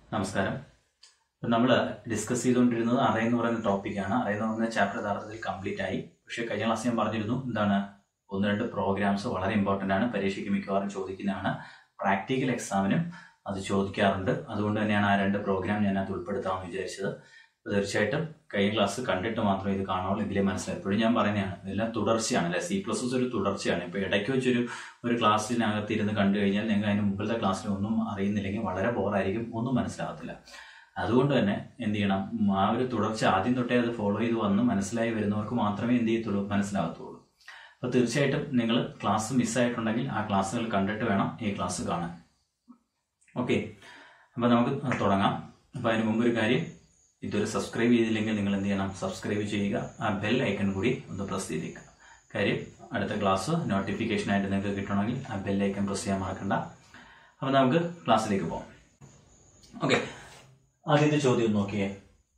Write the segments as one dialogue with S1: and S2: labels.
S1: നമസ്കാരം നമ്മൾ ഡിസ്കസ് ചെയ്തുകൊണ്ടിരുന്നത് അറേ എന്ന് പറയുന്ന ടോപ്പിക്കാണ് അറേ എന്ന് പറയുന്ന ചാപ്റ്റർ യഥാർത്ഥത്തിൽ കംപ്ലീറ്റ് ആയി പക്ഷേ കഴിഞ്ഞ ക്ലാസ് ഞാൻ പറഞ്ഞിരുന്നു എന്താണ് ഒന്ന് രണ്ട് പ്രോഗ്രാംസ് വളരെ ഇമ്പോർട്ടൻ്റ് ആണ് പരീക്ഷയ്ക്ക് മിക്കവാറും ചോദിക്കുന്നതാണ് പ്രാക്ടിക്കൽ എക്സാമിനും അത് ചോദിക്കാറുണ്ട് അതുകൊണ്ട് തന്നെയാണ് ആ രണ്ട് പ്രോഗ്രാം ഞാൻ അത് ഉൾപ്പെടുത്താമെന്ന് വിചാരിച്ചത് അപ്പോൾ തീർച്ചയായിട്ടും കഴിഞ്ഞ ക്ലാസ് കണ്ടിട്ട് മാത്രമേ ഇത് കാണുള്ളൂ ഇതിലെ മനസ്സിലായി എപ്പോഴും ഞാൻ പറയുന്നതാണ് ഇതെല്ലാം തുടർച്ചയാണ് അല്ലെ സി പ്ലസ് ഒരു തുടർച്ചയാണ് ഇപ്പോൾ ഇടയ്ക്ക് വെച്ചൊരു ഒരു ക്ലാസ്സിനകത്ത് ഇരുന്ന് കണ്ടു കഴിഞ്ഞാൽ നിങ്ങൾ അതിന് മുമ്പിലത്തെ ക്ലാസ്സിൽ ഒന്നും അറിയുന്നില്ലെങ്കിൽ വളരെ ബോറായിരിക്കും ഒന്നും മനസ്സിലാകത്തില്ല അതുകൊണ്ട് തന്നെ എന്ത് ചെയ്യണം ആ ഒരു തുടർച്ച ആദ്യം തൊട്ടേ അത് ഫോളോ ചെയ്ത് വന്ന് മനസ്സിലായി വരുന്നവർക്ക് മാത്രമേ എന്ത് ചെയ്യത്തുള്ളൂ മനസ്സിലാകത്തുള്ളൂ അപ്പോൾ തീർച്ചയായിട്ടും നിങ്ങൾ ക്ലാസ് മിസ്സായിട്ടുണ്ടെങ്കിൽ ആ ക്ലാസ്സുകൾ കണ്ടിട്ട് വേണം ഈ ക്ലാസ് കാണാൻ ഓക്കെ അപ്പോൾ നമുക്ക് തുടങ്ങാം അപ്പോൾ അതിന് മുമ്പ് ഒരു കാര്യം ഇതുവരെ സബ്സ്ക്രൈബ് ചെയ്തില്ലെങ്കിൽ നിങ്ങൾ എന്ത് ചെയ്യണം സബ്സ്ക്രൈബ് ചെയ്യുക ആ ബെൽ ഐക്കൺ കൂടി ഒന്ന് പ്രസ് ചെയ്തേക്കുക കാര്യം അടുത്ത ക്ലാസ് നോട്ടിഫിക്കേഷൻ ആയിട്ട് നിങ്ങൾക്ക് കിട്ടണമെങ്കിൽ ആ ബെൽ ഐക്കൺ പ്രസ് ചെയ്യാൻ മറക്കണ്ട അപ്പോൾ നമുക്ക് ക്ലാസ്സിലേക്ക് പോകാം ഓക്കെ ആദ്യത്തെ ചോദ്യം ഒന്ന് നോക്കിയേ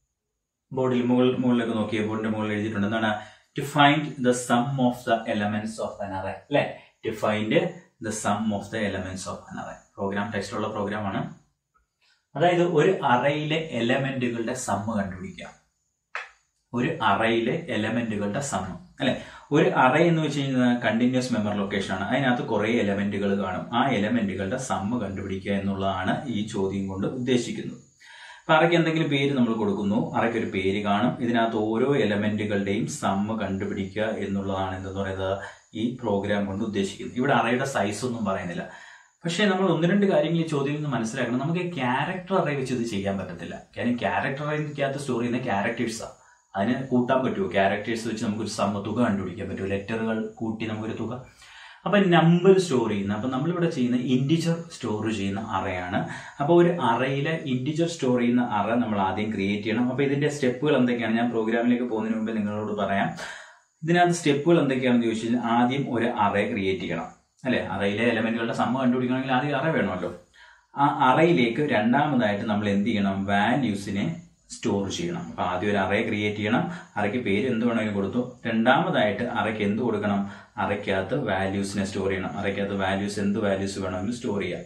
S1: ബോർഡിൽ മുകളിൽ മുകളിലേക്ക് നോക്കിയേ ബോർഡിന്റെ മുകളിൽ എഴുതിയിട്ടുണ്ട് എന്താണ് to find the sum of the elements of an array അല്ലെ to find the sum of the elements of an array program ടെക്സ്റ്റിലുള്ള പ്രോഗ്രാമാണ് അതായത് ഒരു അറയിലെ എലമെന്റുകളുടെ സമ്മ് കണ്ടുപിടിക്കുക ഒരു അറയിലെ എലമെന്റുകളുടെ സമ്മ് അല്ലെ ഒരു അറ എന്ന് വെച്ച് കഴിഞ്ഞാൽ കണ്ടിന്യൂസ് മെമ്മറി ലൊക്കേഷൻ ആണ് അതിനകത്ത് കുറെ എലമെന്റുകൾ കാണും ആ എലമെന്റുകളുടെ സമ്മ് കണ്ടുപിടിക്കുക എന്നുള്ളതാണ് ഈ ചോദ്യം കൊണ്ട് ഉദ്ദേശിക്കുന്നത് അപ്പൊ അറയ്ക്ക് എന്തെങ്കിലും പേര് നമ്മൾ കൊടുക്കുന്നു അറയ്ക്ക് ഒരു പേര് കാണും ഇതിനകത്ത് ഓരോ എലമെന്റുകളുടെയും സമ്മ് കണ്ടുപിടിക്കുക എന്നുള്ളതാണ് എന്തെന്ന് പറയുന്നത് ഈ പ്രോഗ്രാം കൊണ്ട് ഉദ്ദേശിക്കുന്നത് ഇവിടെ അറയുടെ സൈസ് ഒന്നും പറയുന്നില്ല പക്ഷേ നമ്മൾ ഒന്ന് രണ്ട് കാര്യങ്ങൾ ഈ ചോദ്യം നിന്ന് മനസ്സിലാക്കണം നമുക്ക് ക്യാരക്ടർ അറേ വെച്ച് ഇത് ചെയ്യാൻ പറ്റത്തില്ല കാര്യം ക്യാരക്ടർ അറേക്കകത്ത് സ്റ്റോർ ചെയ്യുന്ന ക്യാരക്ടേഴ്സാണ് അതിന് കൂട്ടാൻ പറ്റുമോ ക്യാരക്ടേഴ്സ് വെച്ച് നമുക്കൊരു സമ്മ തുക കണ്ടുപിടിക്കാൻ പറ്റുമോ ലെറ്ററുകൾ കൂട്ടി നമുക്കൊരു തുക അപ്പൊ നമ്പർ സ്റ്റോർ ചെയ്യുന്ന അപ്പൊ നമ്മളിവിടെ ചെയ്യുന്ന ഇൻഡിജർ സ്റ്റോർ ചെയ്യുന്ന അറയാണ് അപ്പോൾ ഒരു അറയിലെ ഇൻഡിജർ സ്റ്റോർ ചെയ്യുന്ന അറ നമ്മൾ ആദ്യം ക്രിയേറ്റ് ചെയ്യണം അപ്പൊ ഇതിന്റെ സ്റ്റെപ്പുകൾ എന്തൊക്കെയാണ് ഞാൻ പ്രോഗ്രാമിലേക്ക് പോകുന്നതിന് മുമ്പ് നിങ്ങളോട് പറയാം ഇതിനകത്ത് സ്റ്റെപ്പുകൾ എന്തൊക്കെയാണെന്ന് ചോദിച്ചു കഴിഞ്ഞാൽ ആദ്യം ഒരു അറേ ക്രിയേറ്റ് ചെയ്യണം അല്ലെ അറയിലെ എലമെന്റുകളുടെ സമ്മ കണ്ടുപിടിക്കണമെങ്കിൽ ആദ്യം അറ വേണമല്ലോ ആ അറയിലേക്ക് രണ്ടാമതായിട്ട് നമ്മൾ എന്ത് ചെയ്യണം വാല്യൂസിനെ സ്റ്റോർ ചെയ്യണം അപ്പൊ ആദ്യം ഒരു അറേ ക്രിയേറ്റ് ചെയ്യണം അറയ്ക്ക് പേര് എന്ത് വേണമെങ്കിലും കൊടുത്തു രണ്ടാമതായിട്ട് അറയ്ക്ക് എന്ത് കൊടുക്കണം അറയ്ക്കകത്ത് വാല്യൂസിനെ സ്റ്റോർ ചെയ്യണം അറയ്ക്കകത്ത് വാല്യൂസ് എന്ത് വാല്യൂസ് വേണമെങ്കിലും സ്റ്റോർ ചെയ്യാം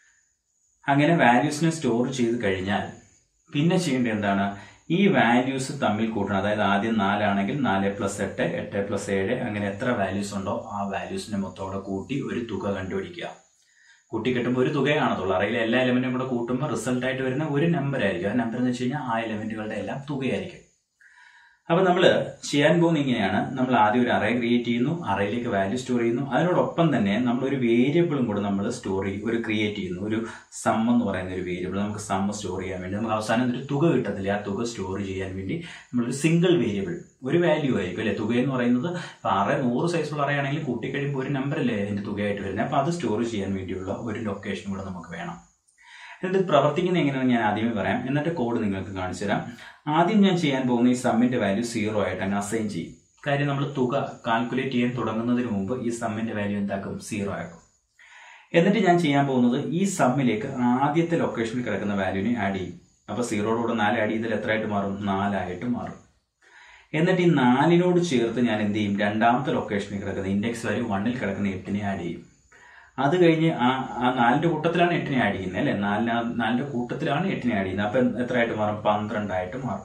S1: അങ്ങനെ വാല്യൂസിനെ സ്റ്റോർ ചെയ്ത് കഴിഞ്ഞാൽ പിന്നെ ചെയ്യേണ്ടത് എന്താണ് ഈ വാല്യൂസ് തമ്മിൽ കൂട്ടണം അതായത് ആദ്യം നാലാണെങ്കിൽ നാല് പ്ലസ് എട്ട് എട്ട് പ്ലസ് ഏഴ് അങ്ങനെ എത്ര വാല്യൂസ് ഉണ്ടോ ആ വാല്യൂസിനെ മൊത്തം കൂട്ടി ഒരു തുക കണ്ടുപിടിക്കുക കൂട്ടി കിട്ടുമ്പോൾ ഒരു തുകയാണത്തുള്ളൂ അറിയില്ല എല്ലാ എലമെന്റും കൂടെ കൂട്ടുമ്പോൾ റിസൾട്ട് ആയിട്ട് വരുന്ന ഒരു നമ്പർ ആയിരിക്കും ആ നമ്പർ എന്ന് വെച്ച് കഴിഞ്ഞാൽ ആ എലമെന്റുകളുടെ എല്ലാം തുകയായിരിക്കും അപ്പൊ നമ്മൾ ചെയ്യാൻ പോകുന്ന ഇങ്ങനെയാണ് നമ്മൾ ആദ്യം ഒരു അറേ ക്രിയേറ്റ് ചെയ്യുന്നു അറയിലേക്ക് വാല്യൂ സ്റ്റോർ ചെയ്യുന്നു അതിനോടൊപ്പം തന്നെ നമ്മൾ ഒരു വേരിയബിളും കൂടെ നമ്മൾ സ്റ്റോർ ചെയ്യും ഒരു ക്രിയേറ്റ് ചെയ്യുന്നു ഒരു സം എന്ന് പറയുന്ന ഒരു വേരിയബിൾ നമുക്ക് സം സ്റ്റോർ ചെയ്യാൻ വേണ്ടി നമുക്ക് അവസാനം ഒരു തുക കിട്ടത്തില്ല ആ തുക സ്റ്റോർ ചെയ്യാൻ വേണ്ടി നമ്മളൊരു സിംഗിൾ വേരിയബിൾ ഒരു വാല്യൂ ആയിരിക്കും അല്ലെ തുക എന്ന് പറയുന്നത് അറേ നൂറ് സൈസുള്ള അറയാണെങ്കിൽ കൂട്ടിക്കഴിയുമ്പോൾ ഒരു നമ്പർ അല്ലേ അതിന്റെ തുകയായിട്ട് വരുന്നത് അപ്പൊ അത് സ്റ്റോർ ചെയ്യാൻ വേണ്ടിയുള്ള ഒരു ലൊക്കേഷൻ കൂടെ നമുക്ക് വേണം എന്നിട്ട് പ്രവർത്തിക്കുന്നത് എങ്ങനെയാണെന്ന് ഞാൻ ആദ്യമേ പറയാം എന്നിട്ട് കോഡ് നിങ്ങൾക്ക് കാണിച്ചു തരാം ആദ്യം ഞാൻ ചെയ്യാൻ പോകുന്ന ഈ സമ്മിന്റെ വാല്യൂ സീറോ ആയിട്ട് അങ്ങ് അസൈൻ ചെയ്യും കാര്യം നമ്മൾ തുക കാൽക്കുലേറ്റ് ചെയ്യാൻ തുടങ്ങുന്നതിന് മുമ്പ് ഈ സമ്മിന്റെ വാല്യൂ എന്താക്കും സീറോ ആക്കും എന്നിട്ട് ഞാൻ ചെയ്യാൻ പോകുന്നത് ഈ സമ്മിലേക്ക് ആദ്യത്തെ ലൊക്കേഷനിൽ കിടക്കുന്ന വാല്യൂവിനെ ആഡ് ചെയ്യും അപ്പൊ സീറോയോട് നാല് ആഡ് ചെയ്താൽ എത്രയായിട്ട് മാറും നാലായിട്ട് മാറും എന്നിട്ട് ഈ നാലിനോട് ചേർത്ത് ഞാൻ എന്ത് ചെയ്യും രണ്ടാമത്തെ ലൊക്കേഷനിൽ കിടക്കുന്ന ഇൻഡെക്സ് വാല്യൂ വണ്ണിൽ കിടക്കുന്ന എട്ടിനെ ആഡ് ചെയ്യും അത് കഴിഞ്ഞ് ആ ആ നാലിന്റെ കൂട്ടത്തിലാണ് എട്ടിനെ ആഡ് ചെയ്യുന്നത് അല്ലെ നാലിന് നാലിന്റെ കൂട്ടത്തിലാണ് എട്ടിനെ ആഡ് ചെയ്യുന്നത് അപ്പൊ എത്രയായിട്ട് മാറും പന്ത്രണ്ടായിട്ട് മാറും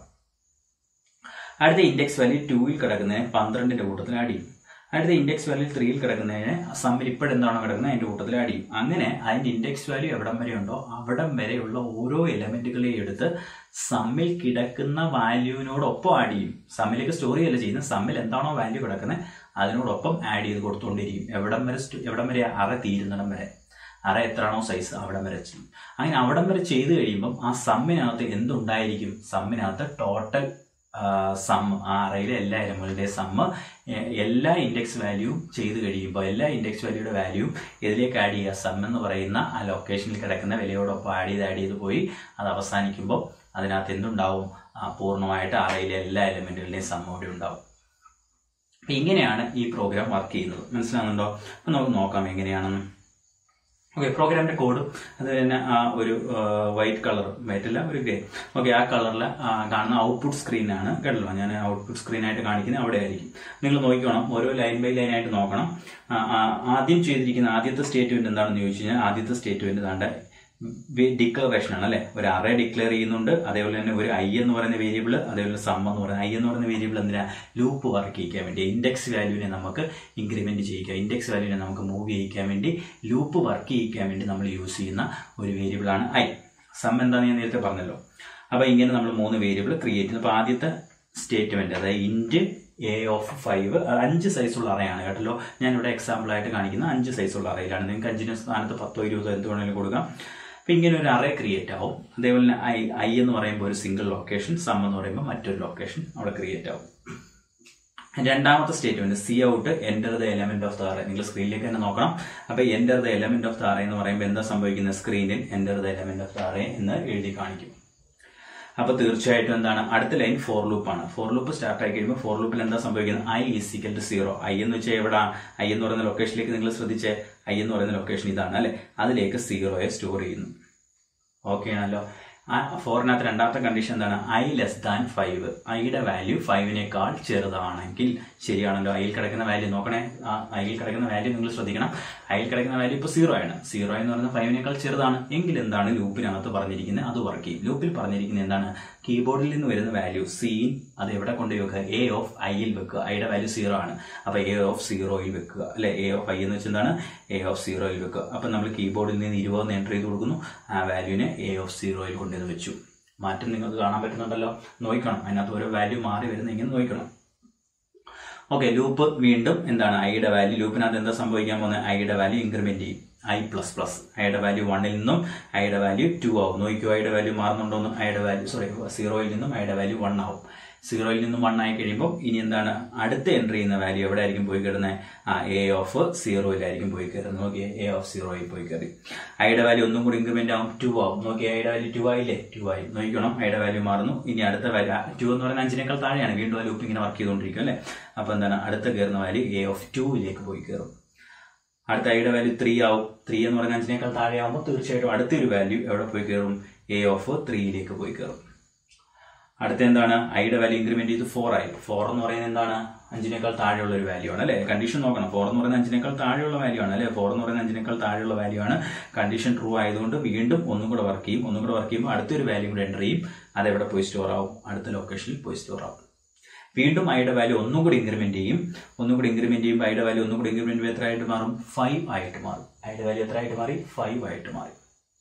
S1: അടുത്ത ഇൻഡെക്സ് വാല്യൂ ടൂയിൽ കിടക്കുന്നതിന് പന്ത്രണ്ടിന്റെ കൂട്ടത്തിൽ ആഡ് ചെയ്യും അടുത്ത ഇൻഡെക്സ് വാല്യൂ ത്രീയിൽ കിടക്കുന്നതിന് സമ്മിൽ ഇപ്പോഴെന്താണോ കിടക്കുന്നത് അതിന്റെ കൂട്ടത്തിൽ ആഡ് ചെയ്യും അങ്ങനെ അതിന്റെ ഇൻഡെക്സ് വാല്യൂ എവിടം വരെ ഉണ്ടോ അവിടം വരെയുള്ള ഓരോ എലമെന്റുകളെയും എടുത്ത് സമ്മിൽ കിടക്കുന്ന വാല്യൂവിനോടൊപ്പം ആഡ് ചെയ്യും സമ്മിലേക്ക് സ്റ്റോറി അല്ല ചെയ്യുന്നത് സമ്മിൽ എന്താണോ വാല്യൂ കിടക്കുന്നത് അതിനോടൊപ്പം ആഡ് ചെയ്ത് കൊടുത്തുകൊണ്ടിരിക്കും എവിടം വരെ എവിടം വരെ അറ തീരുന്നിടം വരെ അറ എത്രയാണോ സൈസ് അവിടം വരെ ചെയ്യും അങ്ങനെ അവിടം വരെ ചെയ്ത് കഴിയുമ്പം ആ സമ്മിനകത്ത് എന്തുണ്ടായിരിക്കും സമ്മിനകത്ത് ടോട്ടൽ സം ആ അറയിലെ എല്ലാ എലമെന്റിന്റെ സമ്മ് എല്ലാ ഇൻഡെക്സ് വാല്യൂവും ചെയ്ത് കഴിയുമ്പോൾ എല്ലാ ഇൻഡെക്സ് വാല്യൂയുടെ വാല്യൂവും ഇതിലേക്ക് ആഡ് ചെയ്യുക സം എന്ന് പറയുന്ന ആ ലൊക്കേഷനിൽ കിടക്കുന്ന വിലയോടൊപ്പം ആഡ് ചെയ്ത് ആഡ് ചെയ്ത് പോയി അത് അവസാനിക്കുമ്പോൾ അതിനകത്ത് എന്തുണ്ടാവും പൂർണ്ണമായിട്ട് അറയിലെ എല്ലാ എലമെന്റുകളുടെയും സം അവിടെ ഉണ്ടാവും അപ്പൊ ഇങ്ങനെയാണ് ഈ പ്രോഗ്രാം വർക്ക് ചെയ്യുന്നത് മനസ്സിലാകുന്നുണ്ടോ അപ്പൊ നമുക്ക് നോക്കാം എങ്ങനെയാണെന്ന് ഓക്കെ പ്രോഗ്രാമിന്റെ കോഡ് അത് തന്നെ ആ ഒരു വൈറ്റ് കളർ വൈറ്റ് അല്ല ഒരു ഗ്രേ ഓക്കെ ആ കളറിൽ കാണുന്ന ഔട്ട്പുട്ട് സ്ക്രീനാണ് കേട്ടല്ലോ ഞാൻ ഔട്ട്പുട്ട് സ്ക്രീനായിട്ട് കാണിക്കുന്നത് അവിടെ ആയിരിക്കും നിങ്ങൾ നോക്കിക്കോണം ഓരോ ലൈൻ ബൈ ലൈൻ ആയിട്ട് നോക്കണം ആദ്യം ചെയ്തിരിക്കുന്ന ആദ്യത്തെ സ്റ്റേറ്റ്മെന്റ് എന്താണെന്ന് ചോദിച്ചു കഴിഞ്ഞാൽ ആദ്യത്തെ സ്റ്റേറ്റ്മെന്റ് താണ്ട ഡിക്ലറേഷൻ ആണ് അല്ലെ ഒരു അറേ ഡിക്ലെയർ ചെയ്യുന്നുണ്ട് അതേപോലെ തന്നെ ഒരു ഐ എന്ന് പറയുന്ന വേരിയബിൾ അതേപോലെ സം എന്ന് പറയുന്ന ഐ എന്ന് പറയുന്ന വേരിയബിൾ എന്തിനാ ലൂപ്പ് വർക്ക് ചെയ്യിക്കാൻ വേണ്ടി ഇൻഡെക്സ് വാല്യൂവിനെ നമുക്ക് ഇൻക്രിമെന്റ് ചെയ്യിക്കുക ഇൻഡെക്സ് വാല്യൂവിനെ നമുക്ക് മൂവ് ചെയ്യിക്കാൻ വേണ്ടി ലൂപ്പ് വർക്ക് ചെയ്യിക്കാൻ വേണ്ടി നമ്മൾ യൂസ് ചെയ്യുന്ന ഒരു വേരിയബിൾ ആണ് ഐ സം എന്താണെന്ന് ഞാൻ നേരത്തെ പറഞ്ഞല്ലോ അപ്പൊ ഇങ്ങനെ നമ്മൾ മൂന്ന് വേരിയബിൾ ക്രിയേറ്റ് ചെയ്യുന്നു അപ്പൊ ആദ്യത്തെ സ്റ്റേറ്റ്മെന്റ് അതായത് ഇൻറ്റ് എ ഓഫ് ഫൈവ് അഞ്ച് സൈസുള്ള അറയാണ് കേട്ടല്ലോ ഞാൻ ഇവിടെ എക്സാമ്പിൾ ആയിട്ട് കാണിക്കുന്ന അഞ്ച് സൈസുള്ള അറയിലാണ് നിങ്ങൾക്ക് അഞ്ചിന് സ്ഥാനത്ത് പത്തോ ഇരുപതോ എന്ത് വേണമെങ്കിലും കൊടുക്കാം അപ്പൊ ഇങ്ങനെ ഒരു അറേ ക്രിയേറ്റ് ആവും അതേപോലെ തന്നെ ഐ ഐ എന്ന് പറയുമ്പോൾ ഒരു സിംഗിൾ ലൊക്കേഷൻ സം എന്ന് പറയുമ്പോൾ മറ്റൊരു ലൊക്കേഷൻ അവിടെ ക്രിയേറ്റ് ആവും രണ്ടാമത്തെ statement C out enter the element of the array നിങ്ങൾ സ്ക്രീനിലേക്ക് തന്നെ നോക്കണം അപ്പൊ enter the element of the array എന്ന് പറയുമ്പോൾ എന്താ സംഭവിക്കുന്നത് സ്ക്രീനിൽ enter the element of the array എന്ന് എഴുതി കാണിക്കും അപ്പൊ തീർച്ചയായിട്ടും എന്താണ് അടുത്ത ലൈൻ ഫോർ ലൂപ്പ് ആണ് ഫോർ ലൂപ്പ് സ്റ്റാർട്ട് ആയി കഴിയുമ്പോൾ ഫോർ ലൂപ്പിൽ എന്താ സംഭവിക്കുന്നത് I is equal to zero I എന്ന് വെച്ചാൽ എവിടെ ഐ എന്ന് പറയുന്ന ലൊക്കേഷനിലേക്ക് നിങ്ങൾ ശ്രദ്ധിച്ചേ ഐ എന്ന് പറയുന്ന ലൊക്കേഷൻ ഇതാണ് അല്ലെ അതിലേക്ക് സീറോയെ സ്റ്റോർ ചെയ്യുന്നു ഓക്കെ ആണല്ലോ ആ ഫോറിനകത്ത് രണ്ടാമത്തെ കണ്ടീഷൻ എന്താണ് ഐ ലെസ് ദാൻ ഫൈവ് ഐയുടെ വാല്യൂ ഫൈവിനേക്കാൾ ചെറുതാണെങ്കിൽ ശരിയാണല്ലോ ഐയിൽ കിടക്കുന്ന വാല്യൂ നോക്കണേ ആ ഐയിൽ കിടക്കുന്ന വാല്യൂ നിങ്ങൾ ശ്രദ്ധിക്കണം ഐയിൽ കിടക്കുന്ന വാല്യൂ ഇപ്പോൾ സീറോ ആണ് സീറോ എന്ന് പറയുന്നത് ഫൈവിനേക്കാൾ ചെറുതാണ് എങ്കിൽ എന്താണ് ലൂപ്പിനകത്ത് പറഞ്ഞിരിക്കുന്നത് അത് വർക്ക് ചെയ്യും ലൂപ്പിൽ പറഞ്ഞിരിക്കുന്നത് എന്താണ് കീബോർഡിൽ നിന്ന് വരുന്ന വാല്യൂ സീൻ അത് എവിടെ കൊണ്ടുപോയി വെക്കുക എ ഓഫ് ഐയിൽ വെക്കുക ഐയുടെ വാല്യൂ സീറോ ആണ് അപ്പൊ എ ഓഫ് സീറോയിൽ വെക്കുക അല്ലെ എ ഓഫ് ഐ എന്ന് വെച്ചാൽ എന്താണ് എ ഓഫ് സീറോയിൽ വെക്കുക അപ്പൊ നമ്മൾ കീബോർഡിൽ നിന്ന് ഇരുപത് എൻ്റർ ചെയ്ത് കൊടുക്കുന്നു ആ വാല്യൂവിനെ എ ഓഫ് സീറോയിൽ കൊണ്ടുവന്ന് വെച്ചു മാറ്റം നിങ്ങൾക്ക് കാണാൻ പറ്റുന്നുണ്ടല്ലോ നോക്കണം അതിനകത്ത് ഓരോ വാല്യൂ മാറി വരുന്ന ഇങ്ങനെ നോക്കണം ഓക്കെ ലൂപ്പ് വീണ്ടും എന്താണ് ഐയുടെ വാല്യൂ ലൂപ്പിനകത്ത് എന്താ സംഭവിക്കാൻ പോകുന്നത് ഐയുടെ വാല്യൂ ഇൻക്രിമെന്റ് ചെയ്യും ഐ പ്ലസ് പ്ലസ് ഐയുടെ വാല്യൂ വണ്ണിൽ നിന്നും ഐയുടെ വാല്യൂ ടു ആവും നോക്കിയോ ഐയുടെ വാല്യൂ മാറുന്നുണ്ടോന്ന് ഐയുടെ വാല്യൂ സോറി സീറോയിൽ നിന്നും ഐയുടെ വാല്യൂ വൺ ആവും സീറോയിൽ നിന്നും വൺ ആയി കഴിയുമ്പോൾ ഇനി എന്താണ് അടുത്ത എൻട്രി ചെയ്യുന്ന വാല്യൂ എവിടെ ആയിരിക്കും പോയി കയറുന്നത് ആ എ ഓഫ് സീറോയിലായിരിക്കും പോയി കയറുന്നത് നോക്കിയേ എ ഓഫ് സീറോയിൽ പോയി കയറി ഐയുടെ വാല്യൂ ഒന്നും കൂടി ഇൻക്രിമെന്റ് ആവും ടു ആവും നോക്കി ഐയുടെ വാല്യൂ ടു ആയില്ലേ ടു ആയി നോക്കണം ഐയുടെ വാല്യൂ മാറുന്നു ഇനി അടുത്ത വാല്യൂ ടു എന്ന് പറയുന്ന അഞ്ചിനേക്കാൾ താഴെയാണ് വീണ്ടും ആ ലൂപ്പ് ഇങ്ങനെ വർക്ക് ചെയ്തുകൊണ്ടിരിക്കും അല്ലേ അപ്പൊ എന്താണ് അടുത്ത കയറുന്ന വാല്യൂ എ ഓഫ് ടുവിലേക്ക് പോയി കയറും അടുത്ത ഐയുടെ വാല്യൂ ത്രീ ആവും ത്രീ എന്ന് പറയുന്ന അഞ്ചിനേക്കാൾ താഴെ ആവുമ്പോൾ തീർച്ചയായിട്ടും അടുത്തൊരു വാല്യൂ എവിടെ പോയി കയറും എ ഓഫ് ത്രീയിലേക്ക് പോയി കയറും അടുത്ത എന്താണ് ഐയുടെ വാല്യൂ ഇൻക്രിമെന്റ് ചെയ്ത് ഫോർ ആയി ഫോർ എന്ന് പറയുന്നത് എന്താണ് അഞ്ചിനേക്കാൾ താഴെയുള്ള ഒരു വാല്യൂ ആണ് അല്ലെ കണ്ടീഷൻ നോക്കണം ഫോർ എന്ന് പറയുന്നത് അഞ്ചിനേക്കാൾ താഴെയുള്ള വാല്യൂ ആണ് അല്ലെ ഫോർ എന്ന് പറയുന്നത് അഞ്ചിനേക്കാൾ താഴെയുള്ള വാല്യൂ ആണ് കണ്ടീഷൻ ട്രൂ ആയതുകൊണ്ട് വീണ്ടും ഒന്നും കൂടെ വർക്ക് ചെയ്യും ഒന്നും കൂടെ വർക്ക് ചെയ്യുമ്പോൾ അടുത്തൊരു വാല്യൂ കൂടെ എൻ്റർ ചെയ്യും അത് എവിടെ പോയി സ്റ്റോർ ആവും അടുത്ത ലൊക്കേഷനിൽ പോയി സ്റ്റോർ ആവും വീണ്ടും ഐയുടെ വാല്യൂ ഒന്നും കൂടി ഇൻക്രിമെന്റ് ചെയ്യും ഒന്നും കൂടി ഇൻക്രിമെന്റ് ചെയ്യുമ്പോൾ ഐയുടെ വാല്യൂ ഒന്നും കൂടി ഇൻക്രിമെന്റ് എത്ര ആയിട്ട് മാറും ഫൈവ് ആയിട്ട് മാറും ഐയുടെ വാല്യൂ എത്ര ആയിട്ട് മാറി ഫൈവ് ആയിട്ട് മാറി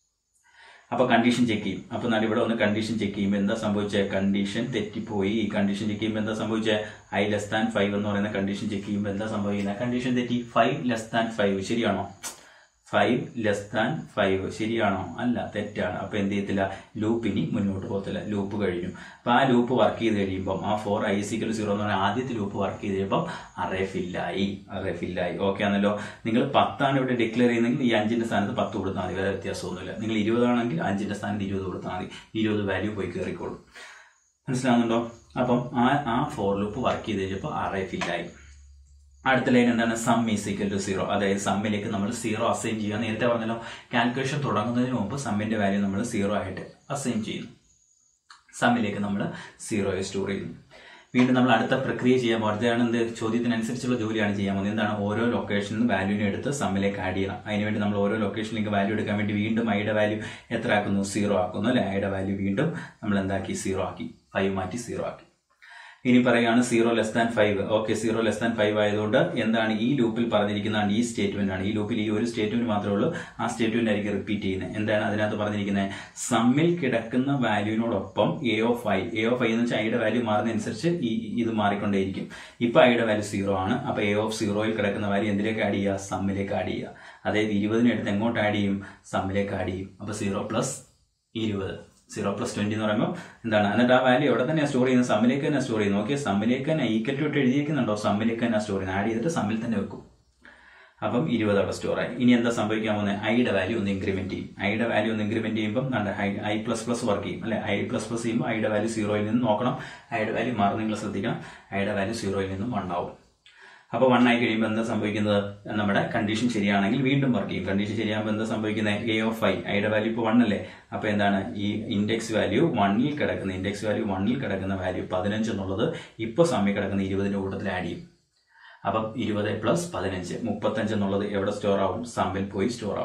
S1: അപ്പൊ കണ്ടീഷൻ ചെക്ക് ചെയ്യും അപ്പൊ എന്നാൽ ഇവിടെ ഒന്ന് കണ്ടീഷൻ ചെക്ക് ചെയ്യുമ്പോൾ എന്താ സംഭവിച്ചത് കണ്ടീഷൻ തെറ്റിപ്പോയി ഈ കണ്ടീഷൻ ചെക്ക് ചെയ്യുമ്പോൾ എന്താ സംഭവിച്ചത് ഐ ലെസ് താൻ ഫൈവ് എന്ന് പറയുന്ന കണ്ടീഷൻ ചെക്ക് ചെയ്യുമ്പോൾ എന്താ സംഭവിക്കുന്നത് കണ്ടീഷൻ തെറ്റി ഫൈവ് ലെസ് താൻ ഫൈവ് ശരിയാണോ ഫൈവ് ലെസ് താൻ ഫൈവ് ശരിയാണോ അല്ല തെറ്റാണ് അപ്പൊ എന്ത് ചെയ്യത്തില്ല ലൂപ്പ് ഇനി മുന്നോട്ട് പോകത്തില്ല ലൂപ്പ് കഴിഞ്ഞു അപ്പൊ ആ ലൂപ്പ് വർക്ക് ചെയ്ത് കഴിയുമ്പോൾ ആ ഫോർ ഐ സിക്കൽ സീറോ എന്ന് പറഞ്ഞാൽ ആദ്യത്തെ ലൂപ്പ് വർക്ക് ചെയ്ത് കഴിയുമ്പോൾ അറേ ഫില്ലായി അറേ ഫില്ലായി ഓക്കെ ആണല്ലോ നിങ്ങൾ പത്താണ് ഇവിടെ ഡിക്ലെയർ ചെയ്യുന്നെങ്കിൽ ഈ അഞ്ചിന്റെ സ്ഥാനത്ത് പത്ത് കൊടുത്താൽ മതി വേറെ വ്യത്യാസമൊന്നുമില്ല നിങ്ങൾ ഇരുപതാണെങ്കിൽ അഞ്ചിന്റെ സ്ഥാനത്ത് ഇരുപത് കൊടുത്താൽ മതി ഇരുപത് വാല്യൂ പോയി കയറിക്കോളും മനസ്സിലാവുന്നുണ്ടോ അപ്പം ആ ആ ഫോർ ലൂപ്പ് വർക്ക് ചെയ്ത് കഴിഞ്ഞപ്പോൾ അറേ ഫില്ലായി അടുത്ത ലൈൻ എന്താണ് sum is equal to zero അതായത് സമ്മിലേക്ക് നമ്മൾ സീറോ അസൈൻ ചെയ്യുക നേരത്തെ പറഞ്ഞല്ലോ കാൽക്കുലേഷൻ തുടങ്ങുന്നതിന് മുമ്പ് സമ്മിന്റെ വാല്യൂ നമ്മൾ സീറോ ആയിട്ട് അസൈൻ ചെയ്യുന്നു സമ്മിലേക്ക് നമ്മൾ സീറോയെ സ്റ്റോർ ചെയ്യുന്നു വീണ്ടും നമ്മൾ അടുത്ത പ്രക്രിയ ചെയ്യാൻ പോകുന്നതാണ് എന്ത് ചോദ്യത്തിനനുസരിച്ചുള്ള ജോലിയാണ് ചെയ്യാൻ പോകുന്നത് എന്താണ് ഓരോ ലൊക്കേഷനിൽ വാല്യൂവിനെ എടുത്ത് സമ്മിലേക്ക് ആഡ് ചെയ്യണം അതിനുവേണ്ടി നമ്മൾ ഓരോ ലൊക്കേഷനിലേക്ക് വാല്യൂ എടുക്കാൻ വേണ്ടി വീണ്ടും ഐയുടെ വാല്യൂ എത്ര ആക്കുന്നു സീറോ ആക്കുന്നു അല്ലെ ഐയുടെ വാല്യൂ വീണ്ടും നമ്മൾ എന്താക്കി സീറോ ആക്കി ഫൈവ് മാറ്റി സീറോ ആക്കി ഇനി പറയുകയാണ് zero less than five okay zero less than five ആയതുകൊണ്ട് എന്താണ് ഈ ലൂപ്പിൽ പറഞ്ഞിരിക്കുന്നതാണ് ഈ സ്റ്റേറ്റ്മെന്റ് ആണ് ഈ ലൂപ്പിൽ ഈ ഒരു സ്റ്റേറ്റ്മെന്റ് മാത്രമേ ഉള്ളൂ ആ സ്റ്റേറ്റ്മെന്റ് ആയിരിക്കും റിപ്പീറ്റ് ചെയ്യുന്നത് എന്താണ് അതിനകത്ത് പറഞ്ഞിരിക്കുന്നത് സമ്മിൽ കിടക്കുന്ന വാല്യൂവിനോടൊപ്പം A of I A of I എന്ന് വെച്ചാൽ ഐയുടെ വാല്യൂ മാറുന്നതനുസരിച്ച് ഈ ഇത് മാറിക്കൊണ്ടേയിരിക്കും ഇപ്പൊ ഐയുടെ വാല്യൂ സീറോ ആണ് അപ്പൊ എ ഓഫ് സീറോയിൽ കിടക്കുന്ന വാല്യൂ എന്തിലേക്ക് ആഡ് ചെയ്യുക സമ്മിലേക്ക് ആഡ് ചെയ്യുക അതായത് ഇരുപതിന് എടുത്ത് എങ്ങോട്ട് ആഡ് ചെയ്യും സമ്മിലേക്ക് ആഡ് ചെയ്യും അപ്പൊ സീറോ പ്ലസ് ഇരുപത് സീറോ പ്ലസ് ട്വന്റി എന്ന് പറയുമ്പോൾ എന്താണ് എന്നിട്ട് ആ വാല്യൂ എവിടെ തന്നെ സ്റ്റോർ ചെയ്യുന്നത് സമ്മിലേക്ക് തന്നെ സ്റ്റോർ ചെയ്യുന്നു ഓക്കെ സമ്മിലേക്ക് തന്നെ ഈക്വൽ ടു ഇട്ട് എഴുതിയിരിക്കുന്നുണ്ടോ സമ്മിലേക്ക് തന്നെ സ്റ്റോർ ചെയ്യുന്നത് ആഡ് ചെയ്തിട്ട് സമ്മിൽ തന്നെ വെക്കും അപ്പം ഇരുപത് അവിടെ സ്റ്റോർ ആയി ഇനി എന്താ സംഭവിക്കാൻ പോകുന്നത് ഐയുടെ വാല്യൂ ഒന്ന് ഇൻക്രിമെന്റ് ചെയ്യും ഐയുടെ വാല്യൂ ഒന്ന് ഇൻക്രിമെന്റ് ചെയ്യുമ്പോൾ നമ്മുടെ ഐ പ്ലസ് പ്ലസ് വർക്ക് ചെയ്യും അല്ലെ ഐ പ്ലസ് പ്ലസ് ചെയ്യുമ്പോൾ ഐയുടെ വാല്യൂ സീറോയിൽ നിന്ന് നോക്കണം ഐയുടെ വാല്യൂ മാറുന്ന നിങ്ങൾ ശ്രദ്ധിക്കണം ഐയുടെ വാല്യൂ സീറോയിൽ നിന്നും വൺ ആവും അപ്പോൾ വൺ ആയി കഴിയുമ്പോൾ എന്താ സംഭവിക്കുന്നത് നമ്മുടെ കണ്ടീഷൻ ശരിയാണെങ്കിൽ വീണ്ടും വർക്ക് ചെയ്യും കണ്ടീഷൻ ശരിയാകുമ്പോൾ എന്താ സംഭവിക്കുന്നത് എ ഓഫ് ഐ ഐയുടെ വാല്യൂ ഇപ്പോൾ വൺ അല്ലേ അപ്പോൾ എന്താണ് ഈ ഇൻഡെക്സ് വാല്യൂ വണ്ണിൽ കിടക്കുന്ന ഇൻഡെക്സ് വാല്യൂ വണ്ണിൽ കിടക്കുന്ന വാല്യൂ പതിനഞ്ച് എന്നുള്ളത് ഇപ്പോൾ സമയം കിടക്കുന്ന ഇരുപതിന്റെ കൂട്ടത്തിൽ ആഡ് ചെയ്യും അപ്പം ഇരുപത് പ്ലസ് പതിനഞ്ച് മുപ്പത്തഞ്ച് എന്നുള്ളത് എവിടെ സ്റ്റോർ ആവും സമ്മിൽ പോയി സ്റ്റോർ ആവും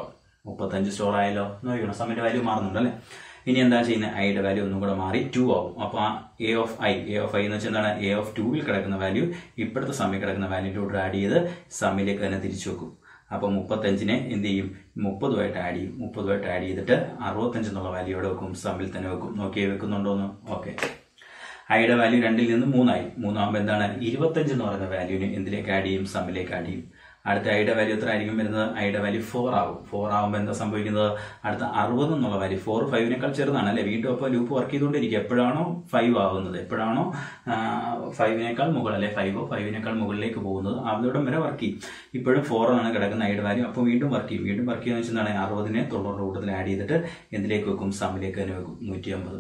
S1: മുപ്പത്തഞ്ച് സ്റ്റോർ ആയല്ലോ നോക്കണം സമ്മിന്റെ വാല്യൂ മാറുന്നുണ്ട് അല്ലേ ഇനി എന്താ ചെയ്യുന്നത് ഐയുടെ വാല്യൂ ഒന്നും കൂടെ മാറി ടു ആവും അപ്പോൾ ആ A of I A of I എന്ന് വെച്ചാൽ എന്താണ് എ ഓഫ് ടുവിൽ കിടക്കുന്ന വാല്യൂ ഇപ്പോഴത്തെ സമ്മിൽ കിടക്കുന്ന വാല്യൂയിലൂടെ ആഡ് ചെയ്ത് സമ്മിലേക്ക് തന്നെ തിരിച്ചു വെക്കും അപ്പോൾ മുപ്പത്തഞ്ചിനെ എന്ത് ചെയ്യും മുപ്പതുമായിട്ട് ആഡ് ചെയ്യും മുപ്പതുമായിട്ട് ആഡ് ചെയ്തിട്ട് അറുപത്തഞ്ച് എന്നുള്ള വാല്യൂ എവിടെ വെക്കും സമ്മിൽ തന്നെ വെക്കും നോക്കിയേ വെക്കുന്നുണ്ടോന്ന് ഓക്കെ ഐയുടെ വാല്യൂ രണ്ടിൽ നിന്ന് മൂന്നായി മൂന്നാകുമ്പോൾ എന്താണ് ഇരുപത്തഞ്ച് എന്ന് പറയുന്ന വാല്യൂവിന് എന്തിലേക്ക് ആഡ് ചെയ്യും സമ്മിലേക്ക് ആഡ് ചെയ്യും അടുത്ത ഐയുടെ വാല്യൂ എത്ര ആയിരിക്കും വരുന്നത് ഐയുടെ വാല്യൂ ഫോർ ആവും ഫോർ ആകുമ്പോൾ എന്താ സംഭവിക്കുന്നത് അടുത്ത അറുപത് എന്നുള്ള വാല്യൂ ഫോർ ഫൈവിനേക്കാൾ ചെറുതാണ് അല്ലെ വീണ്ടും അപ്പോൾ ലൂപ്പ് വർക്ക് ചെയ്തുകൊണ്ടിരിക്കും എപ്പോഴാണോ ഫൈവ് ആവുന്നത് എപ്പോഴാണോ ഫൈവിനേക്കാൾ മുകളിൽ അല്ലെ ഫൈവോ ഫൈവിനേക്കാൾ മുകളിലേക്ക് പോകുന്നത് അവിടം വരെ വർക്ക് ചെയ്യും ഇപ്പോഴും ഫോർ ആണ് കിടക്കുന്ന ഐയുടെ വാല്യൂ അപ്പോൾ വീണ്ടും വർക്ക് ചെയ്യും വീണ്ടും വർക്ക് ചെയ്യുന്ന വെച്ചാൽ അറുപതിനെ തൊണ്ണൂറിന്റെ കൂട്ടത്തിൽ ആഡ് ചെയ്തിട്ട് എന്തിലേക്ക് വെക്കും സമ്മിലേക്ക് തന്നെ വെക്കും നൂറ്റി അമ്പത്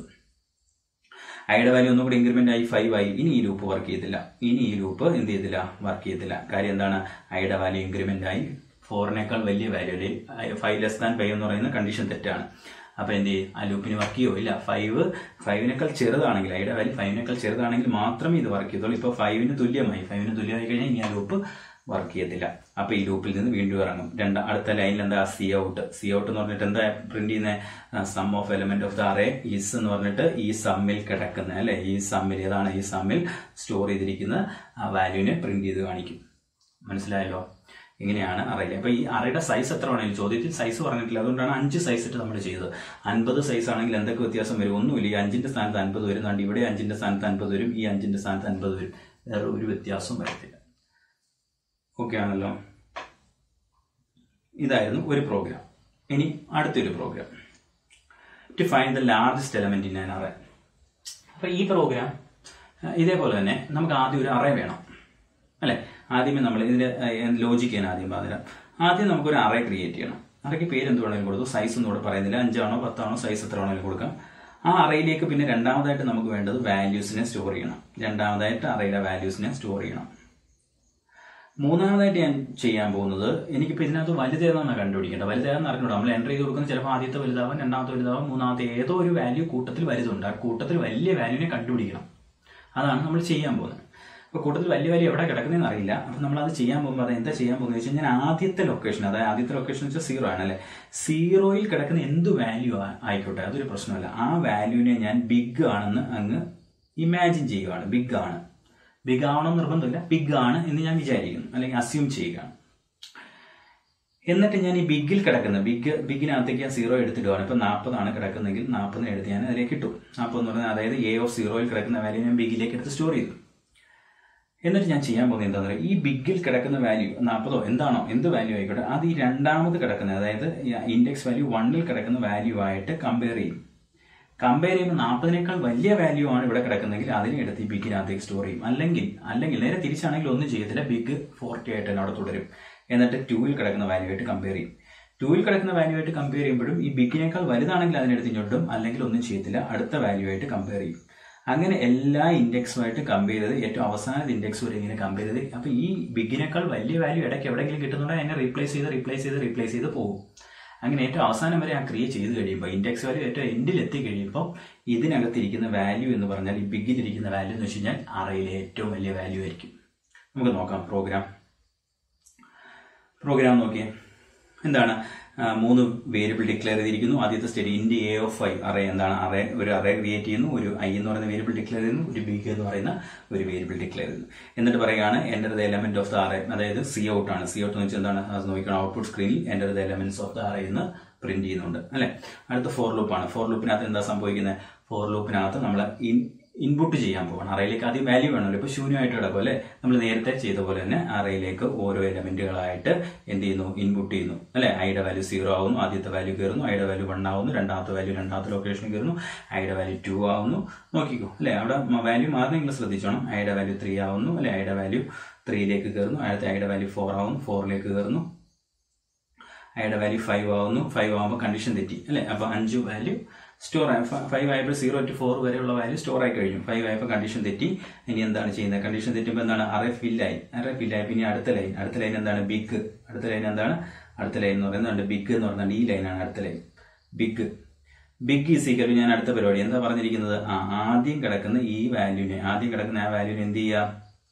S1: ഐയുടെ വാല്യൂ ഒന്നും കൂടി ഇൻക്രിമെന്റ് ആയി ഫൈവ് ആയി ഇനി ഈ ലൂപ്പ് വർക്ക് ചെയ്തില്ല ഇനി ഈ ലൂപ്പ് എന്ത് ചെയ്തില്ല വർക്ക് ചെയ്തില്ല കാര്യം എന്താണ് ഐയുടെ വാല്യൂ ഇൻക്രിമെന്റ് ആയി ഫോറിനേക്കാൾ വലിയ വാല്യൂ അല്ലെങ്കിൽ ഫൈവ് ലെസ് ദാൻ ഫൈവ് എന്ന് പറയുന്ന കണ്ടീഷൻ തെറ്റാണ് അപ്പൊ എന്ത് ചെയ്യും ആ ലൂപ്പിന് വർക്ക് ചെയ്യോ ഇല്ല ഫൈവ് ഫൈവിനേക്കാൾ ചെറുതാണെങ്കിൽ ഐയുടെ വാല്യൂ ഫൈവിനേക്കാൾ ചെറുതാണെങ്കിൽ മാത്രമേ ഇത് വർക്ക് ചെയ്തുള്ളൂ ഇപ്പൊ ഫൈവിന് തുല്യമായി ഫൈവിന് തുല്യമായി കഴിഞ്ഞാൽ ഇനി ആ ലൂപ്പ് വർക്ക് ചെയ്യത്തില്ല അപ്പൊ ഈ ലൂപ്പിൽ നിന്ന് വീണ്ടും ഇറങ്ങും രണ്ട് അടുത്ത ലൈനിൽ എന്താ സി ഔട്ട് സി ഔട്ട് എന്ന് പറഞ്ഞിട്ട് എന്താ പ്രിന്റ് ചെയ്യുന്ന sum of element of the array is എന്ന് പറഞ്ഞിട്ട് ഈ സമ്മിൽ കിടക്കുന്ന അല്ലെ ഈ സമ്മിൽ ഏതാണ് ഈ സമ്മിൽ സ്റ്റോർ ചെയ്തിരിക്കുന്ന ആ വാല്യൂവിനെ പ്രിന്റ് ചെയ്ത് കാണിക്കും മനസ്സിലായല്ലോ ഇങ്ങനെയാണ് അറയില് അപ്പൊ ഈ അറയുടെ സൈസ് എത്ര വേണമെങ്കിലും ചോദ്യത്തിൽ സൈസ് പറഞ്ഞിട്ടില്ല അതുകൊണ്ടാണ് അഞ്ച് സൈസ് ഇട്ട് നമ്മൾ ചെയ്തത് അൻപത് സൈസ് ആണെങ്കിൽ എന്തൊക്കെ വ്യത്യാസം വരും ഒന്നുമില്ല ഈ അഞ്ചിന്റെ സ്ഥാനത്ത് അൻപത് വരും അതുകൊണ്ട് ഇവിടെ അഞ്ചിന്റെ സ്ഥാനത്ത് അൻപത് വരും ഈ അഞ്ചിന്റെ സ്ഥാനത്ത് അൻപത് വരും വേറെ ഒരു വ്യത്യാസവും വരത്തില്ല ഓക്കെ ആണല്ലോ ഇതായിരുന്നു ഒരു പ്രോഗ്രാം ഇനി അടുത്തൊരു program to find the largest element in an array അപ്പൊ ഈ പ്രോഗ്രാം ഇതേപോലെ തന്നെ നമുക്ക് ആദ്യം ഒരു അറേ വേണം അല്ലെ ആദ്യമേ നമ്മൾ ഇതിന്റെ ലോജിക്ക് ഞാൻ ആദ്യം പറഞ്ഞുതരാം ആദ്യം നമുക്കൊരു അറേ ക്രിയേറ്റ് ചെയ്യണം അറയ്ക്ക് പേര് എന്ത് വേണമെങ്കിലും കൊടുത്തു സൈസ് ഒന്നും ഇവിടെ പറയുന്നില്ല അഞ്ചാണോ പത്താണോ സൈസ് എത്ര വേണമെങ്കിലും കൊടുക്കാം ആ അറയിലേക്ക് പിന്നെ രണ്ടാമതായിട്ട് നമുക്ക് വേണ്ടത് വാല്യൂസിനെ സ്റ്റോർ ചെയ്യണം രണ്ടാമതായിട്ട് അറയുടെ വാല്യൂസിനെ സ്റ്റോർ ചെയ്യണം മൂന്നാമതായിട്ട് ഞാൻ ചെയ്യാൻ പോകുന്നത് എനിക്കിപ്പോൾ ഇതിനകത്ത് വലുതേതാണെന്ന് കണ്ടുപിടിക്കേണ്ടത് വലുതേതാന്ന് അറിഞ്ഞൂടാ നമ്മൾ എൻ്റർ ചെയ്ത് കൊടുക്കുന്ന ചിലപ്പോൾ ആദ്യത്തെ വലുതാവും രണ്ടാമത്തെ വലുതാവും മൂന്നാമത്തെ ഏതോ ഒരു വാല്യൂ കൂട്ടത്തിൽ വലുതുണ്ട് ആ കൂട്ടത്തിൽ വലിയ വാല്യൂവിനെ കണ്ടുപിടിക്കണം അതാണ് നമ്മൾ ചെയ്യാൻ പോകുന്നത് അപ്പോൾ കൂട്ടത്തിൽ വലിയ വാല്യൂ എവിടെ കിടക്കുന്നതെന്ന് അറിയില്ല അപ്പം നമ്മൾ അത് ചെയ്യാൻ പോകുമ്പോൾ അത് എന്താ ചെയ്യാൻ പോകുന്നത് വെച്ച് കഴിഞ്ഞാൽ ആദ്യത്തെ ലൊക്കേഷൻ അതായത് ആദ്യത്തെ ലൊക്കേഷൻ വെച്ചാൽ സീറോ ആണ് അല്ലേ സീറോയിൽ കിടക്കുന്ന എന്ത് വാല്യൂ ആയിക്കോട്ടെ അതൊരു പ്രശ്നമല്ല ആ വാല്യൂവിനെ ഞാൻ ബിഗ് ആണെന്ന് അങ്ങ് ഇമാജിൻ ചെയ്യുകയാണ് ബിഗ് ആണ് ബിഗ് ആവണം നിർബന്ധമില്ല ബിഗ് ആണ് എന്ന് ഞാൻ വിചാരിക്കുന്നു അല്ലെങ്കിൽ അസ്യൂം ചെയ്യുകയാണ് എന്നിട്ട് ഞാൻ ഈ ബിഗിൽ കിടക്കുന്ന ബിഗ് ബിഗിനകത്തേക്ക് ഞാൻ സീറോ എടുത്തിടുകയാണ് ഇപ്പൊ നാൽപ്പതാണ് കിടക്കുന്നെങ്കിൽ നാൽപ്പതിന് എടുത്ത് ഞാൻ അതിലേക്ക് ഇട്ടു നാൽപ്പത് എന്ന് പറഞ്ഞാൽ അതായത് എ ഓഫ് സീറോയിൽ കിടക്കുന്ന വാല്യൂ ഞാൻ ബിഗിലേക്ക് എടുത്ത് സ്റ്റോർ ചെയ്തു എന്നിട്ട് ഞാൻ ചെയ്യാൻ പോകുന്നത് എന്താണെന്ന് പറയുക ഈ ബിഗിൽ കിടക്കുന്ന വാല്യൂ നാൽപ്പതോ എന്താണോ എന്ത് വാല്യൂ ആയിക്കോട്ടെ അത് ഈ രണ്ടാമത് കിടക്കുന്ന അതായത് ഇൻഡെക്സ് വാല്യൂ വണ്ണിൽ കിടക്കുന്ന വാല്യൂ ആയിട്ട് കമ്പയർ ചെയ്യും കമ്പയർ ചെയ്യുമ്പോൾ നാൽപ്പതിനേക്കാൾ വലിയ വാല്യൂ ആണ് ഇവിടെ കിടക്കുന്നതെങ്കിൽ അതിനെ എടുത്ത് ഈ ബിഗിനകത്തേക്ക് സ്റ്റോർ ചെയ്യും അല്ലെങ്കിൽ അല്ലെങ്കിൽ നേരെ തിരിച്ചാണെങ്കിൽ ഒന്നും ചെയ്യത്തില്ല ബിഗ് ഫോർട്ടി ആയിട്ട് തന്നെ അവിടെ തുടരും എന്നിട്ട് ടൂവിൽ കിടക്കുന്ന വാല്യൂ ആയിട്ട് കമ്പയർ ചെയ്യും ടൂവിൽ കിടക്കുന്ന വാല്യൂ ആയിട്ട് കമ്പയർ ചെയ്യുമ്പോഴും ഈ ബിഗിനേക്കാൾ വലുതാണെങ്കിൽ അതിനെടുത്ത് ഇങ്ങോട്ടും അല്ലെങ്കിൽ ഒന്നും ചെയ്യത്തില്ല അടുത്ത വാല്യൂ ആയിട്ട് കമ്പയർ ചെയ്യും അങ്ങനെ എല്ലാ ഇൻഡെക്സുമായിട്ട് കമ്പയർ ചെയ്ത് ഏറ്റവും അവസാനത്തെ ഇൻഡെക്സ് വരെ ഇങ്ങനെ കമ്പയർ ചെയ്ത് അപ്പൊ ഈ ബിഗിനേക്കാൾ വലിയ വാല്യൂ ഇടയ്ക്ക് എവിടെയെങ്കിലും കിട്ടുന്നുണ്ടെങ്കിൽ അതിനെ റീപ്ലേസ് ചെയ്ത് റീപ്ലേസ് ചെയ്ത് റീപ്ലേസ് ചെയ്ത് പോകും അങ്ങനെ ഏറ്റവും അവസാനം വരെ ആ ക്രിയേറ്റ് ചെയ്ത് കഴിയുമ്പോൾ ഇൻഡെക്സ് വാല്യൂ ഏറ്റവും എൻഡിൽ എത്തി കഴിയുമ്പോൾ ഇതിനകത്തിരിക്കുന്ന വാല്യൂ എന്ന് പറഞ്ഞാൽ ഈ ബിഗിലിരിക്കുന്ന വാല്യൂ എന്ന് വെച്ച് കഴിഞ്ഞാൽ അറയിലെ ഏറ്റവും വലിയ വാല്യൂ ആയിരിക്കും നമുക്ക് നോക്കാം പ്രോഗ്രാം പ്രോഗ്രാം നോക്കിയേ എന്താണ് മൂന്ന് വേരിയബിൾ ഡിക്ലെയർ ചെയ്തിരിക്കുന്നു ആദ്യത്തെ statement int A of I array എന്താണ് അറേ ഒരു അറേ ക്രിയേറ്റ് ചെയ്യുന്നു ഒരു ഐ എന്ന് പറയുന്ന വേരിയബിൾ ഡിക്ലെയർ ചെയ്യുന്നു ഒരു ബിഗ് എന്ന് പറയുന്ന ഒരു വേരിയബിൾ ഡിക്ലെയർ ചെയ്യുന്നു എന്നിട്ട് പറയുകയാണ് enter the element of the array അതായത് സി ഔട്ട് ആണ് സി ഔട്ട് എന്ന് വെച്ചാൽ എന്താണ് അത് നോക്കണം ഔട്ട്പുട്ട് സ്ക്രീനിൽ enter the elements of the array എന്ന് പ്രിന്റ് ചെയ്യുന്നുണ്ട് അല്ലെ അടുത്ത ഫോർ ലൂപ്പാണ് ഫോർ ലൂപ്പിനകത്ത് എന്താ സംഭവിക്കുന്നത് ഫോർ ലൂപ്പിനകത്ത് നമ്മൾ ഇൻ ഇൻപുട്ട് ചെയ്യാൻ പോകണം അറയിലേക്ക് ആദ്യം വാല്യൂ വേണമല്ലോ ഇപ്പൊ ശൂന്യമായിട്ട് കിടക്കും അല്ലെ നമ്മൾ നേരത്തെ ചെയ്ത പോലെ തന്നെ അറയിലേക്ക് ഓരോ എലമെന്റുകളായിട്ട് എന്ത് ചെയ്യുന്നു ഇൻപുട്ട് ചെയ്യുന്നു അല്ലെ ഐയുടെ വാല്യൂ സീറോ ആവുന്നു ആദ്യത്തെ വാല്യൂ കയറുന്നു ഐയുടെ വാല്യൂ വൺ ആവുന്നു രണ്ടാമത്തെ വാല്യൂ രണ്ടാമത്തെ ലൊക്കേഷൻ കയറുന്നു ഐയുടെ വാല്യൂ ടു ആവുന്നു നോക്കിക്കോ അല്ലെ അവിടെ വാല്യൂ മാറുന്നെങ്കിൽ ശ്രദ്ധിച്ചോണം ഐയുടെ വാല്യൂ ത്രീ ആവുന്നു അല്ലെ ഐയുടെ വാല്യൂ ത്രീയിലേക്ക് കയറുന്നു അടുത്ത ഐയുടെ വാല്യൂ ഫോർ ആവുന്നു ഫോറിലേക്ക് കയറുന്നു ഐയുടെ വാല്യൂ ഫൈവ് ആവുന്നു ഫൈവ് ആവുമ്പോൾ കണ്ടീഷൻ തെറ്റി അല്ലെ അപ്പൊ അഞ്ച് വാല്യൂ സ്റ്റോർ ആയി ഫൈവ് ആയപ്പോൾ സീറോ ടു ഫോർ വരെയുള്ള വാല്യൂ സ്റ്റോർ ആയി കഴിഞ്ഞു ഫൈവ് ആയപ്പോൾ കണ്ടീഷൻ തെറ്റി ഇനി എന്താണ് ചെയ്യുന്നത് കണ്ടീഷൻ തെറ്റുമ്പോൾ എന്താണ് അറേ ഫില്ലായി അറേ ഫില്ലായി പിന്നെ അടുത്ത ലൈൻ അടുത്ത ലൈൻ എന്താണ് ബിഗ് അടുത്ത ലൈൻ എന്താണ് അടുത്ത ലൈൻ എന്ന് പറയുന്നത് ബിഗ് എന്ന് പറയുന്നത് ഈ ലൈനാണ് അടുത്ത line big big is equal ഞാൻ അടുത്ത പരിപാടി എന്താ പറഞ്ഞിരിക്കുന്നത് ആ ആദ്യം കിടക്കുന്ന ഈ വാല്യൂവിനെ ആദ്യം കിടക്കുന്ന ആ വാല്യൂവിനെ എന്ത് ചെയ്യുക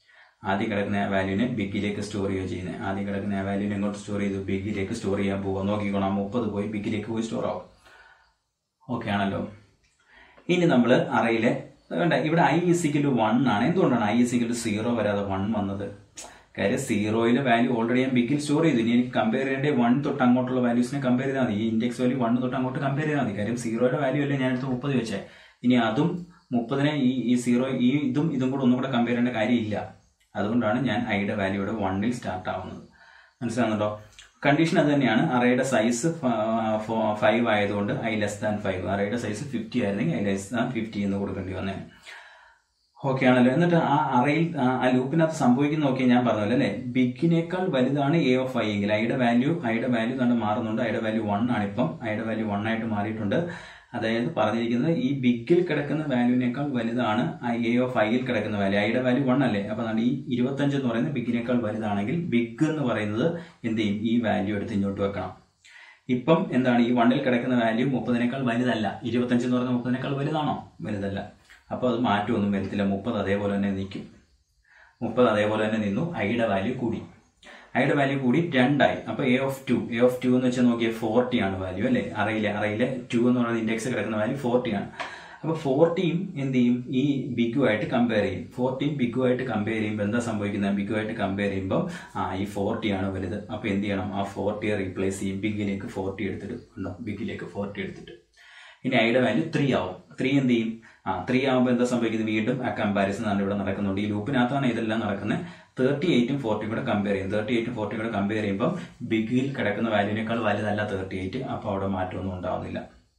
S1: ആദ്യം കിടക്കുന്ന വാല്യൂവിനെ ബിഗിലേക്ക് സ്റ്റോർ ചെയ്യുക ചെയ്യുന്നത് ആദ്യം കിടക്കുന്ന വാല്യൂവിനെ എങ്ങോട്ട് സ്റ്റോർ ചെയ്തു ബിഗിലേക്ക് സ്റ്റോർ ചെയ്യാൻ പോവുക നോക്കിക്കോണം മുപ്പത് പോയി ബിഗിലേക്ക് പോയി സ്റ്റോർ ആവും ഓക്കെ ആണല്ലോ ഇനി നമ്മൾ അറയിലെ വേണ്ട ഇവിടെ ഐ ഇസിക്കൽ വൺ ആണ് എന്തുകൊണ്ടാണ് ഐ ഇസിക്കൽ സീറോ വരാതെ വൺ വന്നത് കാര്യം സീറോയിലെ വാല്യൂ ഓൾറെഡി ഞാൻ ബിഗിൽ സ്റ്റോർ ചെയ്തു ഇനി എനിക്ക് കമ്പയർ ചെയ്യേണ്ട വൺ തൊട്ട് അങ്ങോട്ടുള്ള വാല്യൂസിനെ കമ്പയർ ചെയ്താൽ മതി ഈ ഇൻഡെക്സ് വാല്യൂ വൺ തൊട്ട് അങ്ങോട്ട് കമ്പയർ ചെയ്താൽ മതി കാര്യം സീറോയുടെ വാല്യൂ അല്ലേ ഞാൻ എടുത്ത് മുപ്പത് വെച്ചേ ഇനി അതും മുപ്പതിനെ ഈ ഈ സീറോ ഈ ഇതും ഇതും കൂടെ ഒന്നും കൂടെ കമ്പയർ ചെയ്യേണ്ട കാര്യമില്ല അതുകൊണ്ടാണ് ഞാൻ ഐയുടെ വാല്യൂയുടെ വണ്ണിൽ സ്റ്റാർട്ട് ആവുന്നത് മനസ്സിലാകുന്നുണ്ടോ കണ്ടീഷൻ അത് തന്നെയാണ് അറയുടെ സൈസ് ഫൈവ് ആയതുകൊണ്ട് ഐ ലെസ് ദാൻ ഫൈവ് അറയുടെ സൈസ് ഫിഫ്റ്റി ആയിരുന്നെങ്കിൽ ഐ ലെസ് ദാൻ ഫിഫ്റ്റി എന്ന് കൊടുക്കേണ്ടി വന്നേ ഓക്കെ ആണല്ലോ എന്നിട്ട് ആ അറയിൽ ആ ലൂപ്പിനകത്ത് സംഭവിക്കുന്ന നോക്കിയാൽ ഞാൻ പറഞ്ഞല്ലോ അല്ലെ ബിഗിനേക്കാൾ വലുതാണ് എ ഓഫ് ഐ എങ്കിൽ ഐയുടെ വാല്യൂ ഐയുടെ വാല്യൂ കണ്ട് മാറുന്നുണ്ട് ഐയുടെ വാല്യൂ വൺ ആണ് ഇപ്പം ഐയുടെ വാല്യൂ വൺ ആയിട്ട് മാറിയിട്ടുണ്ട് അതായത് പറഞ്ഞിരിക്കുന്നത് ഈ ബിഗിൽ കിടക്കുന്ന വാല്യൂവിനേക്കാൾ വലുതാണ് എ ഓഫ് ഐയിൽ കിടക്കുന്ന വാല്യൂ ഐയുടെ വാല്യൂ വൺ അല്ലേ അപ്പൊ ഈ ഇരുപത്തഞ്ച് എന്ന് പറയുന്നത് ബിഗിനേക്കാൾ വലുതാണെങ്കിൽ ബിഗ് എന്ന് പറയുന്നത് എന്ത് ചെയ്യും ഈ വാല്യൂ എടുത്ത് ഇങ്ങോട്ട് വെക്കണം ഇപ്പം എന്താണ് ഈ വണ്ണിൽ കിടക്കുന്ന വാല്യൂ മുപ്പതിനേക്കാൾ വലുതല്ല ഇരുപത്തഞ്ച് എന്ന് പറയുന്നത് മുപ്പതിനേക്കാൾ വലുതാണോ വലുതല്ല അപ്പോൾ അത് മാറ്റമൊന്നും വരത്തില്ല മുപ്പത് അതേപോലെ തന്നെ നിൽക്കും മുപ്പത് അതേപോലെ തന്നെ നിന്നു ഐയുടെ വാല്യൂ കൂടി ഐയുടെ വാല്യൂ കൂടി രണ്ടായി അപ്പൊ A of two A of two എന്ന് വെച്ചാൽ നോക്കിയാൽ ഫോർട്ടി ആണ് വാല്യൂ അല്ലേ അറയിലെ അറയിലെ ടു എന്ന് പറയുന്ന ഇൻഡെക്സ് കിടക്കുന്ന വാല്യൂ ഫോർട്ടി ആണ് അപ്പൊ ഫോർട്ടിയും എന്ത് ചെയ്യും ഈ ബിഗുമായിട്ട് കമ്പയർ ചെയ്യും ഫോർട്ടിയും ബിഗുമായിട്ട് കമ്പയർ ചെയ്യുമ്പോൾ എന്താ സംഭവിക്കുന്നത് ബിഗുമായിട്ട് കമ്പയർ ചെയ്യുമ്പോൾ ആ ഈ ഫോർട്ടി ആണ് വലുത് അപ്പൊ എന്ത് ചെയ്യണം ആ ഫോർട്ടിയെ റീപ്ലേസ് ചെയ്യും ബിഗിലേക്ക് ഫോർട്ടി എടുത്തിട്ട് ഉണ്ടോ ബിഗിലേക്ക് ഫോർട്ടി എടുത്തിട്ട് ഇനി ഐയുടെ വാല്യൂ ത്രീ ആവും ത്രീ എന്ത് ചെയ്യും ആ ത്രീ ആകുമ്പോൾ എന്താ സംഭവിക്കുന്നത് വീണ്ടും ആ കമ്പാരിസൺ ആണ് ഇവിടെ നടക്കുന്നുണ്ട് ഈ ലൂപ്പിനകത്താണ് ഇതെല്ലാം നടക്കുന്നത് തേർട്ടി എയ്റ്റും ഫോർട്ടിയും കൂടെ കമ്പയർ ചെയ്യും തേർട്ടി എയ്റ്റും ഫോർട്ടിയും കൂടെ കമ്പയർ ചെയ്യുമ്പോൾ ബിഗിൽ കിടക്കുന്ന വാല്യൂവിനേക്കാൾ വലുതല്ല തേർട്ടി എയ്റ്റ് അപ്പോൾ അവിടെ മാറ്റമൊന്നും ഉണ്ടാവുന്നില്ല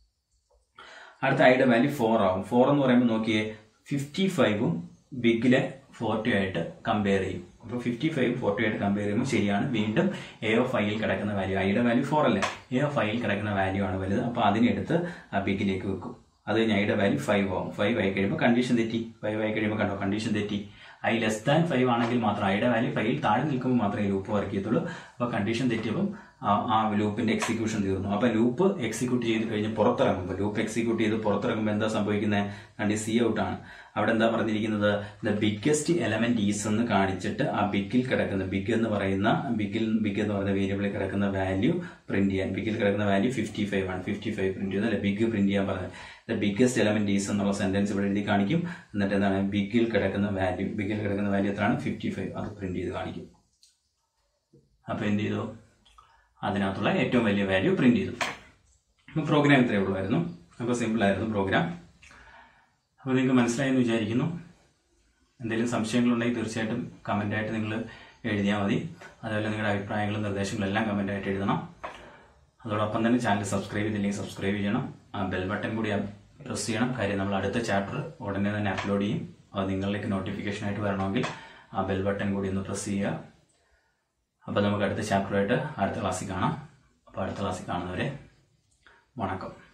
S1: അടുത്ത ഐയുടെ വാല്യൂ ഫോർ ആവും ഫോർ എന്ന് പറയുമ്പോൾ നോക്കിയേ ഫിഫ്റ്റി ഫൈവും ബിഗിലെ ഫോർട്ടി ആയിട്ട് കമ്പയർ ചെയ്യും അപ്പോൾ ഫിഫ്റ്റി ഫൈവ് ഫോർട്ടി ആയിട്ട് കമ്പയർ ചെയ്യുമ്പോൾ ശരിയാണ് വീണ്ടും എ ഓഫ് ഐയിൽ കിടക്കുന്ന വാല്യൂ ഐയുടെ വാല്യൂ ഫോർ അല്ലേ എ ഓഫ് ഐയിൽ കിടക്കുന്ന വാല്യൂ ആണ് വലുത് അപ്പോൾ അതിനെടുത്ത് ആ ബിഗിലേക്ക് വെക്കും അത് കഴിഞ്ഞ് ഐയുടെ വാല്യൂ ഫൈവ് ആവും ഫൈവ് ആയി കഴിയുമ്പോൾ കണ്ടീഷൻ തെറ്റി ഫൈവ് ആയി കഴിയുമ്പോൾ കണ്ടോ കണ്ടീഷൻ തെറ്റി ഐ ലെസ് ദാൻ ഫൈവ് ആണെങ്കിൽ മാത്രം ഐയുടെ വാല്യൂ ഫൈവിൽ താഴെ നിൽക്കുമ്പോൾ മാത്രമേ ലൂപ്പ് വർക്ക് ചെയ്യത്തുള്ളൂ അപ്പോൾ കണ്ടീഷൻ തെറ്റിയപ്പം ആ ലൂപ്പിന്റെ എക്സിക്യൂഷൻ തീർന്നു അപ്പൊ ലൂപ്പ് എക്സിക്യൂട്ട് ചെയ്ത് കഴിഞ്ഞ് പുറത്തിറങ്ങുമ്പോൾ ലൂപ്പ് എക്സിക്യൂട്ട് ചെയ്ത് പുറത്തിറങ്ങുമ്പോൾ എന്താ സംഭവിക്കുന്നത് കണ്ടി സി ഔട്ട് ആണ് അവിടെ എന്താ പറഞ്ഞിരിക്കുന്നത് ദ ബിഗ്ഗസ്റ്റ് എലമെന്റ് ഈസ് എന്ന് കാണിച്ചിട്ട് ആ ബിഗിൽ കിടക്കുന്ന ബിഗ് എന്ന് പറയുന്ന ബിഗിൽ ബിഗ് എന്ന് പറയുന്ന വേരിയബിളിൽ കിടക്കുന്ന വാല്യൂ പ്രിന്റ് ചെയ്യാൻ ബിഗിൽ കിടക്കുന്ന വാല്യൂ ഫിഫ്റ്റി ഫൈവ് ആണ് ഫിഫ്റ്റി ഫൈവ് പ്രിന്റ് ചെയ്യുന്നത് അല്ലെ ബിഗ് പ്രിന്റ് ചെയ്യാൻ പറഞ്ഞത് ദ ബിഗ്ഗസ്റ്റ് എലമെന്റ് ഈസ് എന്നുള്ള സെന്റൻസ് ഇവിടെ എഴുതി കാണിക്കും എന്നിട്ട് എന്താണ് ബിഗിൽ കിടക്കുന്ന വാല്യൂ ബിഗിൽ കിടക്കുന്ന വാല്യൂ എത്രയാണ് ഫിഫ്റ്റി ഫൈവ് അത് പ്രിന്റ് ചെയ്ത് കാണിക്കും അപ്പൊ എന്ത് ചെയ്തു അതിനകത്തുള്ള ഏറ്റവും വലിയ വാല്യൂ പ്രിന്റ് ചെയ്തു അപ്പോൾ പ്രോഗ്രാം ഇത്രയേ ഉള്ളായിരുന്നു അപ്പോൾ സിമ്പിൾ ആയിരുന്നു പ്രോഗ്രാം അപ്പോൾ നിങ്ങൾക്ക് മനസ്സിലായെന്ന് വിചാരിക്കുന്നു എന്തെങ്കിലും സംശയങ്ങളുണ്ടെങ്കിൽ തീർച്ചയായിട്ടും കമൻ്റായിട്ട് നിങ്ങൾ എഴുതിയാൽ മതി അതുപോലെ നിങ്ങളുടെ അഭിപ്രായങ്ങളും നിർദ്ദേശങ്ങളും എല്ലാം കമൻ്റായിട്ട് എഴുതണം അതോടൊപ്പം തന്നെ ചാനൽ സബ്സ്ക്രൈബ് ചെയ്തില്ലെങ്കിൽ സബ്സ്ക്രൈബ് ചെയ്യണം ആ ബെൽ ബട്ടൺ കൂടി പ്രസ് ചെയ്യണം കാര്യം നമ്മൾ അടുത്ത ചാപ്റ്റർ ഉടനെ തന്നെ അപ്ലോഡ് ചെയ്യും അത് നിങ്ങളിലേക്ക് നോട്ടിഫിക്കേഷൻ ആയിട്ട് വരണമെങ്കിൽ ആ ബെൽ ബട്ടൺ കൂടി ഒന്ന് പ്രസ് ചെയ്യുക അപ്പോൾ നമുക്ക് അടുത്ത ചാപ്റ്ററായിട്ട് അടുത്ത ക്ലാസ്സിൽ കാണാം അപ്പോൾ അടുത്ത ക്ലാസ്സിൽ കാണുന്നവരെ വണക്കം